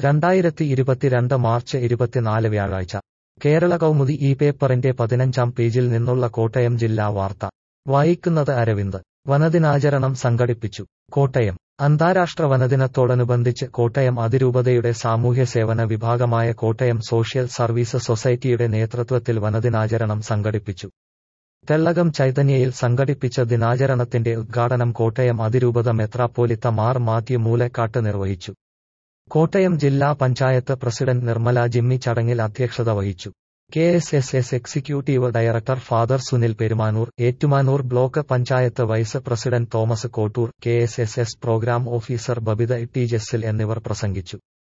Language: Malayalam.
രണ്ടായിരത്തി ഇരുപത്തിരണ്ട് മാർച്ച് ഇരുപത്തിനാല് വ്യാഴാഴ്ച കേരള കൗമുദി ഈ പേപ്പറിന്റെ പതിനഞ്ചാം പേജിൽ നിന്നുള്ള കോട്ടയം ജില്ലാ വാർത്ത വായിക്കുന്നത് അരവിന്ദ് വനദിനാചരണം സംഘടിപ്പിച്ചു കോട്ടയം അന്താരാഷ്ട്ര വനദിനത്തോടനുബന്ധിച്ച് കോട്ടയം അതിരൂപതയുടെ സാമൂഹ്യ സേവന വിഭാഗമായ കോട്ടയം സോഷ്യൽ സർവീസ് സൊസൈറ്റിയുടെ നേതൃത്വത്തിൽ വനദിനാചരണം സംഘടിപ്പിച്ചു തെള്ളകം ചൈതന്യയിൽ സംഘടിപ്പിച്ച ദിനാചരണത്തിന്റെ ഉദ്ഘാടനം കോട്ടയം അതിരൂപത മെത്രാപ്പോലിത്ത മാർ മാത്യു മൂലക്കാട്ട് നിർവഹിച്ചു കോട്ടയം ജില്ലാ പഞ്ചായത്ത് പ്രസിഡന്റ് നിർമ്മല ജിമ്മി ചടങ്ങിൽ അധ്യക്ഷത വഹിച്ചു K S S S executive director father Sunil Perumanoor Ettumanoor block panchayat vice president Thomas Kottoor K S S S programme officer Babitha T Jessil എന്നിവർ പ്രസംഗിച്ചു